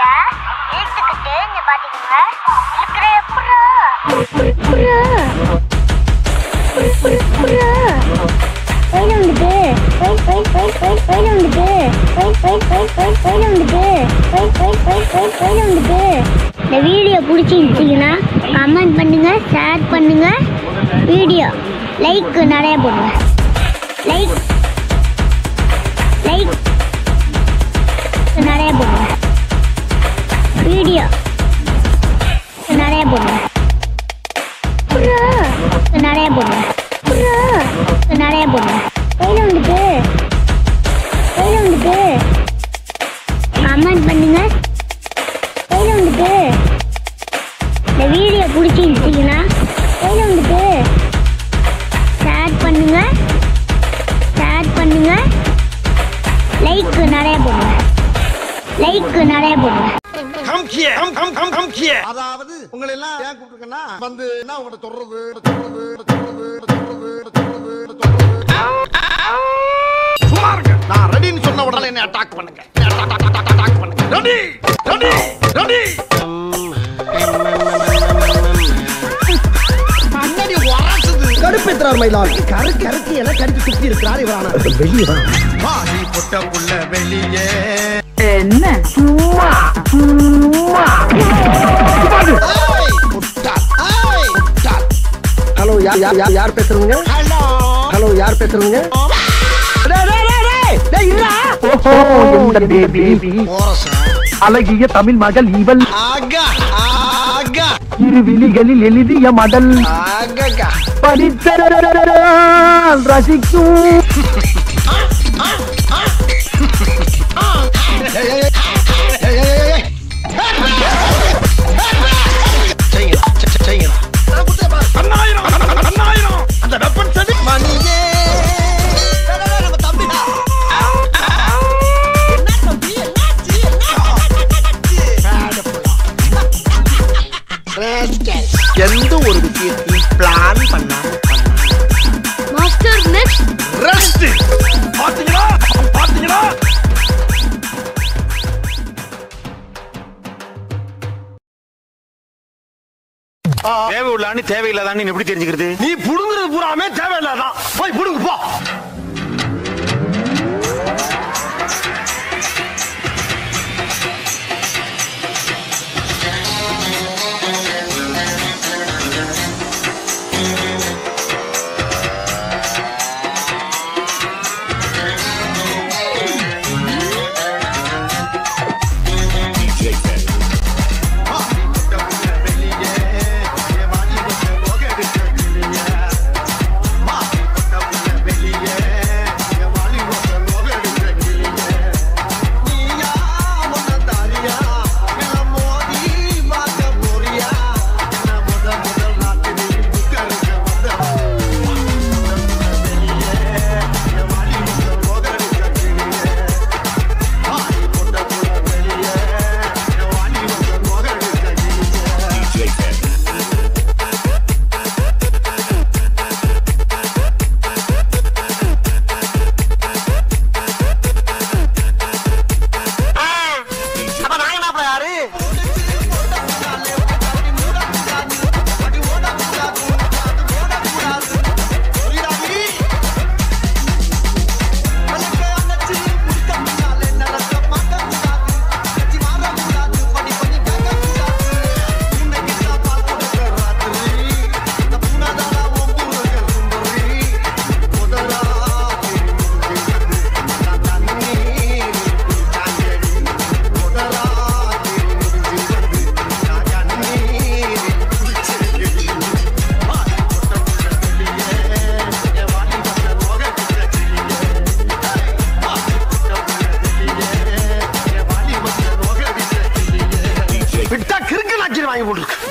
இத இழுத்துக்கிட்டு இங்க பாத்தீங்க இழுக்கிற புறா புறா புறா கையில வந்துட்டு கை கை கை கை கையில வந்துட்டு கை கை கை கை கையில வந்துட்டு கை கை கை கை கையில வந்துட்டு இந்த வீடியோ பிடிச்சிருந்துச்சிங்கன்னா கமெண்ட் பண்ணுங்க ஷேர் பண்ணுங்க வீடியோ லைக் நிறைய போடுங்க லைக் லைக் நிறைய போடுங்க வீடியோ நிறைய போடுங்க புறா நிறைய போடுங்க புறா நிறைய போடுங்க கையில வந்துட்டு கையில வந்துட்டு கமெண்ட் பண்ணுங்க கையில வந்துட்டு இந்த வீடியோ பிடிச்சிருந்துச்சிங்கன்னா கையில வந்துட்டு ஷேர் பண்ணுங்க ஷேர் பண்ணுங்க லைக் நிறைய போடுங்க லைக் நிறைய போடுங்க Come here, come, come, come, come here. அதாவது உங்களை எல்லாம் ஏன் கூப்பிட்டுருக்கேன்னா வந்து என்ன உங்களை சொல்றது சொல்றது சொல்றது சொல்றது சொல்றது சும்மா இருங்க நான் ரெடின்னு சொன்ன உடனே என்ன அட்டாக் பண்ணுங்க அட்டாக் பண்ணுங்க ரெடி ரெடி ரெடி கண்ணாடி உரசுது கடுப்பேற்றார் மயிலால் கரு கருத்து என கடித்து சுத்தி இருக்கிறார் இவரான வெளியே வா பாதி புட்ட புள்ள வெளியே ஏய், முட்டாள். ஏய், முட்டாள். ஹலோ யார் யார் யார் யார் பேசுறீங்க ஹலோ ஹலோ யார் பேசுறீங்க ஓரசா அழகிய தமிழ் மகள் இவள் ஆகா ஆகா இரு விழிகளில் எழுதிய மடல் ஆகா படித்த ரசிக்கும் ஏய், ஏய், ஏய், ஏய், ஏய், ஏய். செய்யுங்கடா, செ- செ- செய்யுங்கடா. நான் குத்தே பாரு. அண்ணாயிரம், அண்ணாயிரம். அந்த weapon சரி. மணியே. டேய், டேய், டேய், நம்ம தம்பிடா. என்ன தம்பி? என்னாச்சு? என்னாச்சு? பேட புள்ளா. Rascal. எந்த ஒரு விஷயத்தையும் பிளான் பண்ணாம பண்ணாங்க மாஸ்டர் நெக்ஸ்ட் Rest. பாத்தீங்களா? பாத்தீங்களா? தேவை உள்ளான்னு தேவையில்லாதான்னு எப்படி தெரிஞ்சுக்கிறது நீ புடுங்குறது பூராமே தேவையில்லாதான் போய் புடுங்கு போ விட்டா கிறுக்கு நாக்கி வாங்கி போட்டுருக்கு